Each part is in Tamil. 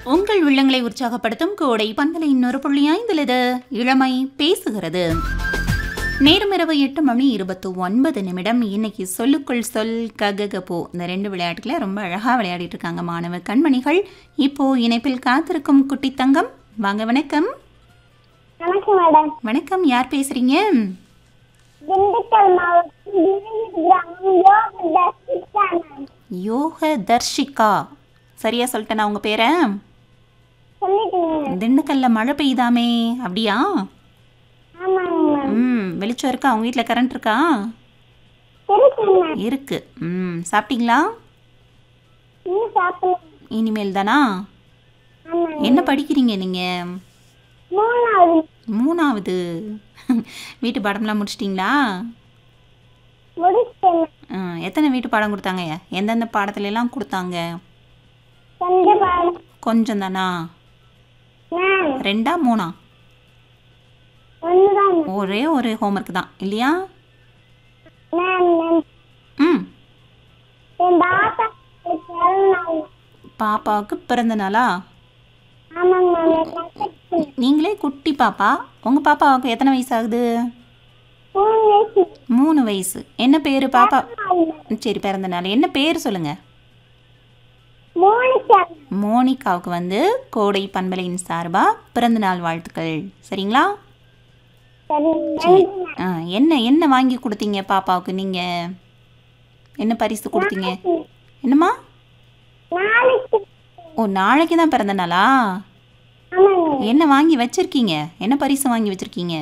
உங்கள் உள்ளங்களை உற்சாகப்படுத்தும் கோடை பந்தலை இன்னொரு புள்ளி ஐந்துலது இளமை பேசுகிறது நேரம் இரவு எட்டு மணி இருபத்தி ஒன்பது நிமிடம் இன்னைக்கு சொல்லுக்குள் சொல் ககக போ இந்த ரெண்டு விளையாட்டுகளை ரொம்ப அழகாக விளையாடிட்டு இருக்காங்க மாணவ கண்மணிகள் இப்போ இணைப்பில் காத்திருக்கும் குட்டி தங்கம் வாங்க வணக்கம் வணக்கம் மேடம் வணக்கம் யார் பேசுறீங்க திண்டுக்கல் மாவட்டம் திண்டிகல் கிராமம் யோக தர்ஷிகா மேம் யோக தர்ஷிகா சரியா சொல்லிட்டேனா உங்க பேரை சொல்லிட்டீங்க திண்டுக்கல்ல மழை பெய்யுதாமே அப்படியா ஆமாங்க மேம் ம் வெளிச்சம் இருக்கா உங்க வீட்டில் கரண்ட் இருக்கா இருக்குங்க மேம் இருக்கு ம் சாப்பிட்டீங்களா இன்னும் சாப்பிடல இனிமேல் தானா ஆமாங்க என்ன படிக்கிறீங்க நீங்கள் மூணாவது மூணாவது வீட்டு பாடம்லாம் முடிச்சிட்டிங்களா முடிச்சிட்டேன் மேம். ஆ, எத்தனை வீட்டு பாடம் கொடுத்தாங்க எந்தெந்த பாடத்துல எல்லாம் கொடுத்தாங்க கொஞ்ச பாடம் கொஞ்சம் தானா மேம் ரெண்டா மூணா ஒண்ணுதான் ஒரே ஒரு ஹோம்ஒர்க் தான் இல்லையா மேம் மேம் ம் என் பாப்பா பிறந்தநாள் பாப்பாவுக்கு பிறந்த நாளா ஆமாங்க மேம் என் தங்கச்சி நீங்களே குட்டி பாப்பா உங்கள் பாப்பாவுக்கு எத்தனை வயசு ஆகுது மூணு வயசு மூணு வயசு என்ன பேர் பாப்பா ஆகுது. சரி பிறந்த நாள் என்ன பேர் சொல்லுங்கள் மோனிகா மோனிகாவுக்கு வந்து கோடை பண்பலையின் சார்பாக பிறந்தநாள் வாழ்த்துக்கள் சரிங்களா சரி நன்றி மேம் ஆ என்ன என்ன வாங்கி கொடுத்தீங்க பாப்பாவுக்கு நீங்கள் என்ன பரிசு கொடுத்தீங்க என்னம்மா நாளைக்கு ஓ நாளைக்கு தான் பிறந்த நாளா ஆமாங்க என்ன வாங்கி வச்சிருக்கீங்க என்ன பரிசு வாங்கி வச்சிருக்கீங்க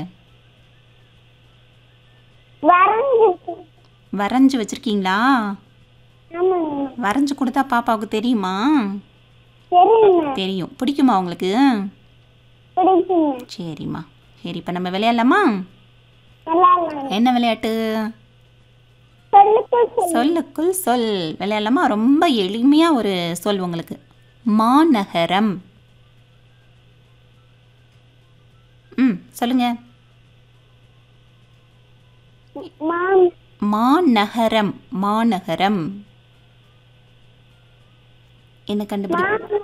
வரைஞ்சிருக்கு வரைஞ்சி வச்சிருக்கீங்களா ஆமாங்க வரைஞ்சி கொடுத்தா பாப்பாவுக்கு தெரியுமா சரிங்க தெரியும் பிடிக்குமா உங்களுக்கு பிடிக்குங்க சரிம்மா சரி இப்போ நம்ம விளையாடலாமா நல்லா இல்லைங்க என்ன விளையாட்டு சொல்லுக்கு சொல்லு சொல்லுக்குள் சொல் விளையாடலாமா ரொம்ப எளிமையாக ஒரு சொல் உங்களுக்கு மாநகரம் ம் சொல்லுங்க மாம் மாநகரம் மாநகரம் என்ன கண்டுபிடி மாநகரம்